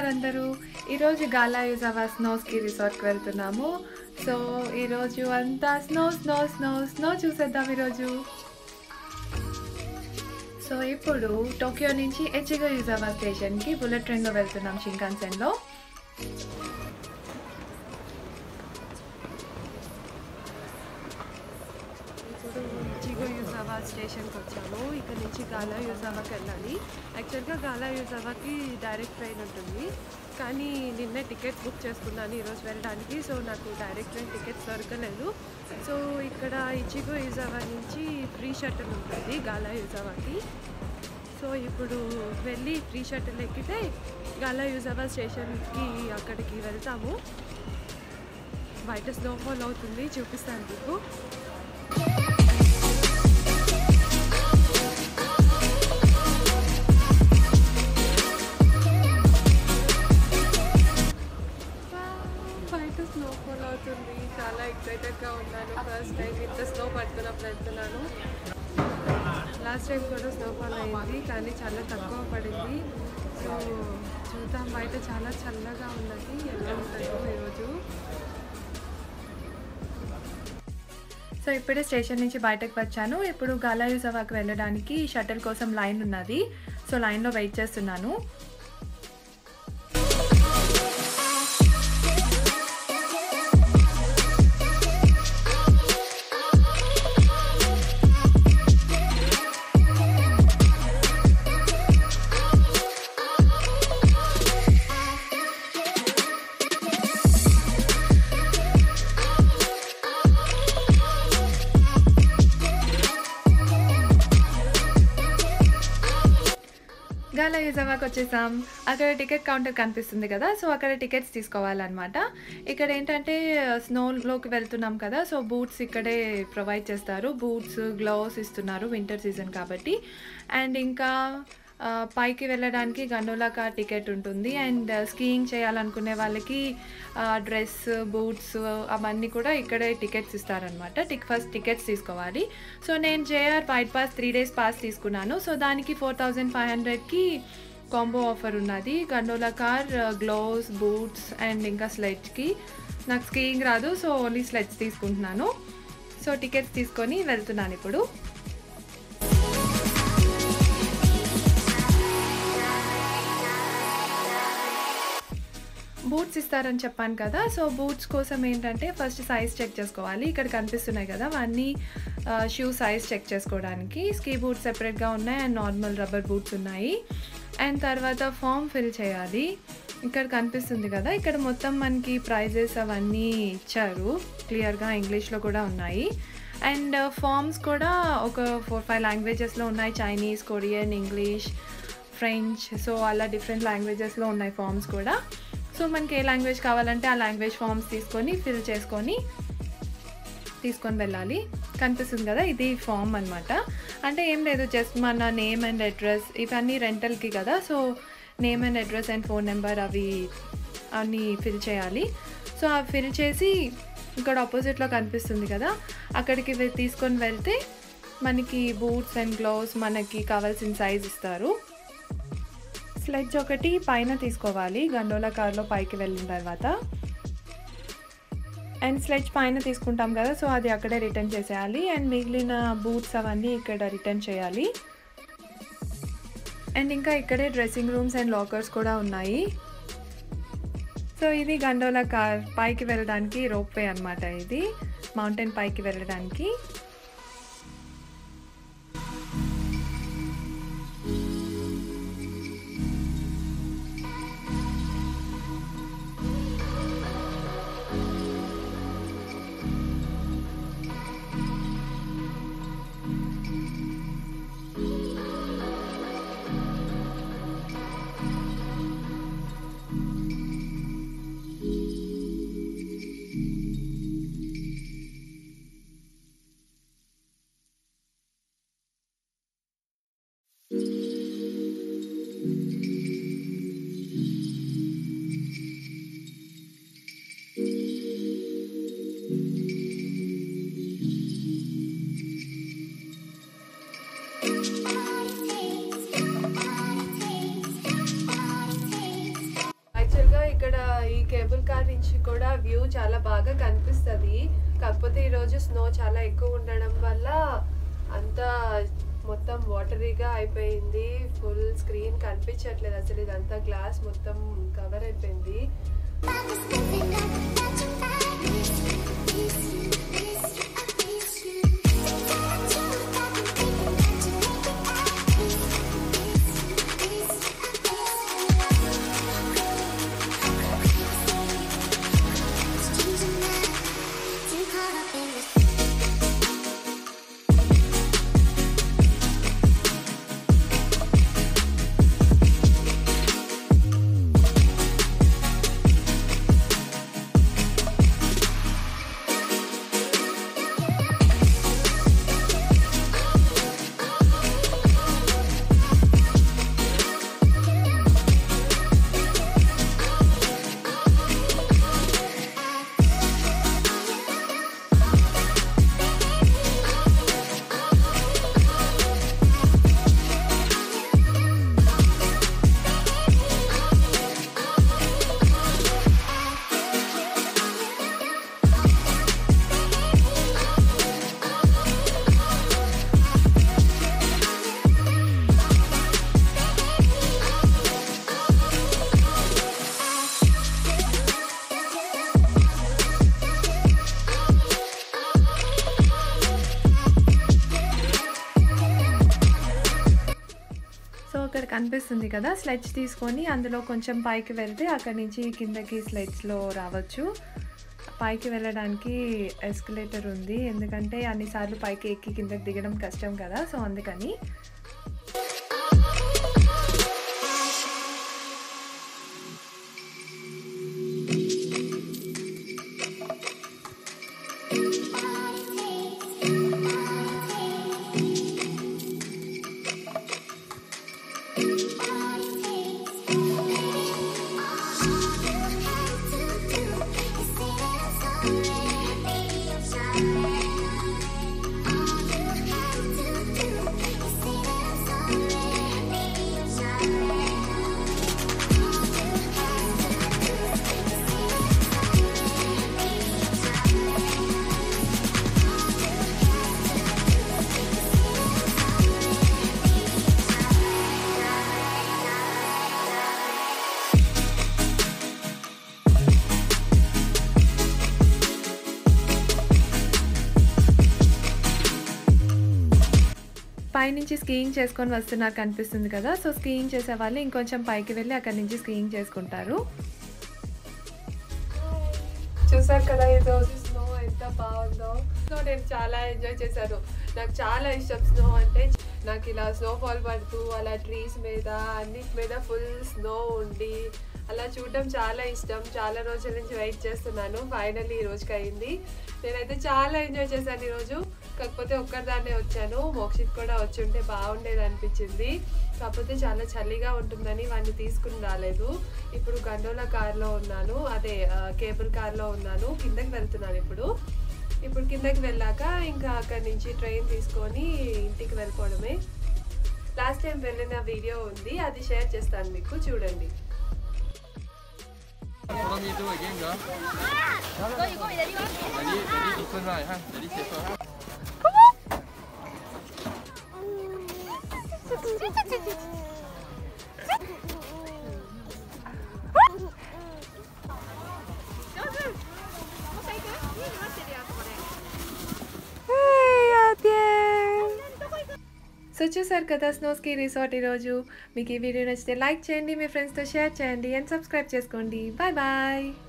అందరూ ఈరోజు గాలా యూజావా స్నోస్కి రిసార్ట్కి వెళ్తున్నాము సో ఈరోజు అంతా స్నో స్నో స్నో స్నో చూసేద్దాం ఈరోజు సో ఇప్పుడు టోక్యో నుంచి ఎచిగో యూజావా స్టేషన్కి బుల్లెట్ ట్రైన్లో వెళ్తున్నాం షింకాన్సెన్లో ఇప్పుడు జిగో యూజావా స్టేషన్కి వచ్చాము ఇక్కడ నుంచి గాలా యూజావాకి వెళ్ళాలి యాక్చువల్గా గాలా యూజావాకి డైరెక్ట్ ట్రైన్ ఉంటుంది కానీ నిన్నే టికెట్ బుక్ చేసుకున్నాను ఈరోజు వెళ్ళడానికి సో నాకు డైరెక్ట్ ట్రైన్ టికెట్స్ దొరకలేదు సో ఇక్కడ ఇచిగో యూజావా నుంచి ఫ్రీ షటిల్ ఉంటుంది గాలా యూజావాకి సో ఇప్పుడు వెళ్ళి ఫ్రీ షటిల్ ఎక్కితే గాలా యూజావా స్టేషన్కి అక్కడికి వెళ్తాము బయట స్నోఫాల్ అవుతుంది చూపిస్తాను మీకు బయట స్నోఫాల్ అవుతుంది చాలా ఎక్సైటెడ్గా ఉన్నాను ఫస్ట్ టైం ఇంత స్నో పట్టుకున్నప్పుడు వెళ్తున్నాను లాస్ట్ టైం కూడా స్నోఫాల్ అయింది కానీ చాలా తక్కువ పడింది సో చూద్దాం బయట చాలా చల్లగా ఉన్నది ఎలా ఉంటుందో ఈరోజు సో ఇప్పుడే స్టేషన్ నుంచి బయటకు వచ్చాను ఇప్పుడు గాలాయుజవాకి వెళ్ళడానికి షటిల్ కోసం లైన్ ఉన్నది సో లైన్లో వెయిట్ చేస్తున్నాను గాలా యూజవాకి వచ్చేసాం అక్కడ టికెట్ కౌంటర్ కనిపిస్తుంది కదా సో అక్కడ టికెట్స్ తీసుకోవాలన్నమాట ఇక్కడ ఏంటంటే స్నోలోకి వెళ్తున్నాం కదా సో బూట్స్ ఇక్కడే ప్రొవైడ్ చేస్తారు బూట్స్ గ్లౌస్ ఇస్తున్నారు వింటర్ సీజన్ కాబట్టి అండ్ ఇంకా ఆ, పైకి వెళ్ళడానికి గండోలా కార్ టికెట్ ఉంటుంది అండ్ స్కీయింగ్ చేయాలనుకునే వాళ్ళకి డ్రెస్ బూట్స్ అవన్నీ కూడా ఇక్కడే టికెట్స్ ఇస్తారనమాట టిక్ ఫస్ట్ టికెట్స్ తీసుకోవాలి సో నేను JR white pass three days pass తీసుకున్నాను సో దానికి ఫోర్ థౌజండ్ ఫైవ్ హండ్రెడ్కి కాంబో ఆఫర్ ఉన్నది gondola car gloves boots and ఇంకా స్లెడ్జ్కి నాకు స్కీయింగ్ రాదు సో ఓన్లీ స్లెడ్స్ తీసుకుంటున్నాను సో టికెట్స్ తీసుకొని వెళ్తున్నాను ఇప్పుడు బూట్స్ ఇస్తారని చెప్పాను కదా సో బూట్స్ కోసం ఏంటంటే ఫస్ట్ సైజ్ చెక్ చేసుకోవాలి ఇక్కడ కనిపిస్తున్నాయి కదా అవన్నీ షూ సైజ్ చెక్ చేసుకోవడానికి స్కీ బూట్స్ సెపరేట్గా ఉన్నాయి అండ్ నార్మల్ రబ్బర్ బూట్స్ ఉన్నాయి అండ్ తర్వాత ఫామ్ ఫిల్ చేయాలి ఇక్కడ కనిపిస్తుంది కదా ఇక్కడ మొత్తం మనకి ప్రైజెస్ అవన్నీ ఇచ్చారు క్లియర్గా ఇంగ్లీష్లో కూడా ఉన్నాయి అండ్ ఫామ్స్ కూడా ఒక ఫోర్ ఫైవ్ లాంగ్వేజెస్లో ఉన్నాయి Chinese Korean English French so అలా డిఫరెంట్ లాంగ్వేజెస్లో ఉన్నాయి ఫామ్స్ కూడా సో మనకి ఏ లాంగ్వేజ్ కావాలంటే ఆ లాంగ్వేజ్ ఫామ్స్ తీసుకొని ఫిల్ చేసుకొని తీసుకొని వెళ్ళాలి కనిపిస్తుంది కదా ఇది ఫామ్ అనమాట అంటే ఏం లేదు జస్ట్ మన నేమ్ అండ్ అడ్రస్ ఇవన్నీ రెంటల్కి కదా so name and address and phone number అవి అన్నీ ఫిల్ చేయాలి సో అవి ఫిల్ చేసి ఇక్కడ ఆపోజిట్లో కనిపిస్తుంది కదా అక్కడికి వె- తీసుకొని వెళ్తే మనకి బూట్స్ అండ్ గ్లౌస్ మనకి కావాల్సిన సైజ్ ఇస్తారు స్లెడ్జ్ ఒకటి పైన తీసుకోవాలి గండోలా కార్లో పైకి వెళ్ళిన తర్వాత అండ్ స్లెడ్జ్ పైన తీసుకుంటాం కదా సో అది అక్కడే రిటర్న్ చేసేయాలి అండ్ మిగిలిన బూట్స్ అవన్నీ ఇక్కడ రిటర్న్ చేయాలి అండ్ ఇంకా ఇక్కడే డ్రెస్సింగ్ రూమ్స్ అండ్ లాకర్స్ కూడా ఉన్నాయి సో ఇది గండోలా కార్ పైకి వెళ్ళడానికి రోప్ వే అనమాట ఇది మౌంటైన్ పైకి వెళ్ళడానికి చాలా బాగా కనిపిస్తుంది కాకపోతే ఈరోజు స్నో చాలా ఎక్కువ ఉండడం వల్ల అంతా మొత్తం వాటరీగా అయిపోయింది ఫుల్ స్క్రీన్ కనిపించట్లేదు అసలు ఇదంతా గ్లాస్ మొత్తం కవర్ అయిపోయింది సో అక్కడ కనిపిస్తుంది కదా స్లెడ్జ్ తీసుకొని అందులో కొంచెం పైకి వెళ్తే అక్కడి నుంచి కిందకి స్లెడ్జ్లో రావచ్చు పైకి వెళ్ళడానికి ఎస్కలేటర్ ఉంది ఎందుకంటే అన్నిసార్లు పైకి ఎక్కి కిందకి దిగడం కష్టం కదా సో అందుకని పైనుంచి స్కీయింగ్ చేసుకొని వస్తున్నారు కనిపిస్తుంది కదా సో స్కీయింగ్ చేసే వాళ్ళు ఇంకొంచెం పైకి వెళ్ళి అక్కడి నుంచి స్కీయింగ్ చేసుకుంటారు చూసారు కదా ఈ రోజు స్నో ఎంత బాగుందో సో నేను చాలా ఎంజాయ్ చేశాను నాకు చాలా ఇష్టం స్నో అంటే నాకు ఇలా స్నో ఫాల్ పడుతూ అలా ట్రీస్ మీద అన్నిటి మీద ఫుల్ స్నో ఉండి అలా చూడడం చాలా ఇష్టం చాలా రోజుల నుంచి వెయిట్ చేస్తున్నాను ఫైనల్లీ ఈ రోజుకి అయింది నేనైతే చాలా ఎంజాయ్ చేశాను ఈరోజు కాకపోతే ఒక్కరిదాన్నే వచ్చాను మోక్షిత్ కూడా వచ్చి ఉంటే బాగుండేది అనిపించింది కాకపోతే చాలా చలిగా ఉంటుందని వాడిని తీసుకుని రాలేదు ఇప్పుడు గండోలా కార్లో ఉన్నాను అదే ఆ, కేబుల్ కార్లో ఉన్నాను కిందకి వెళ్తున్నాను ఇప్పుడు ఇప్పుడు కిందకి వెళ్ళాక ఇంకా అక్కడి నుంచి ట్రైన్ తీసుకొని ఇంటికి వెళ్ళిపోవడమే లాస్ట్ టైం వెళ్ళిన వీడియో ఉంది అది షేర్ చేస్తాను మీకు చూడండి 그런 일도 얘기인가? 너 이거 내리고 내리 내리 있었나? 한 내리 있었어. సో చూసారు కదా స్నోస్కి రిసార్ట్ ఈరోజు మీకు ఈ వీడియో నచ్చితే లైక్ చేయండి మీ ఫ్రెండ్స్తో షేర్ చేయండి అండ్ సబ్స్క్రైబ్ చేసుకోండి బాయ్ బాయ్